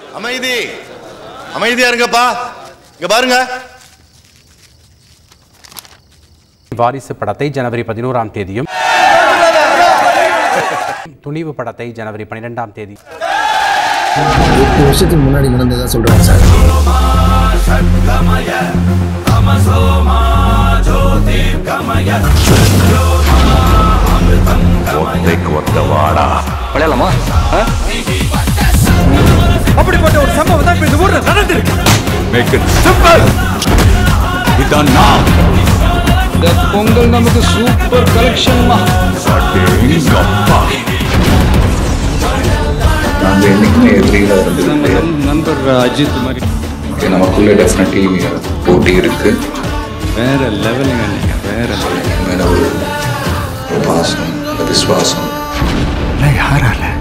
அமைதி அமைதியா இருங்கப்பா இங்க பாருங்க வாரிசு படத்தை ஜனவரி பதினோராம் தேதியும் துணிவு படத்தை ஜனவரி பன்னிரெண்டாம் தேதி எட்டு வருஷத்துக்கு முன்னாடி நடந்ததா சொல்றாங்க சார் ஒத்தைக்கு ஒத்த வாடா விளையாடலாமா அப்படிப்பட்ட ஒரு சம்பவம் தான் இப்ப இந்த ஊர்ல நடந்திருக்கு மேக் இட் சிம்பிள் இதான் நான் இந்த பொங்கல் நமக்கு சூப்பர் கலெக்ஷன்மா அப்பா நாங்கள் என்றைக்குமே எதிரியில் நம்ம இருந்தது நண்- நண்பர் அஜித் மாதிரி கிடையாது நமக்குள்ளே டெஃபினெட்லி போட்டி இருக்கு வேற லெவலுங்க நீங்க வேற level. என் மேல ஒரு ஒரு பாசம் ஒரு விசுவாசம் யாரால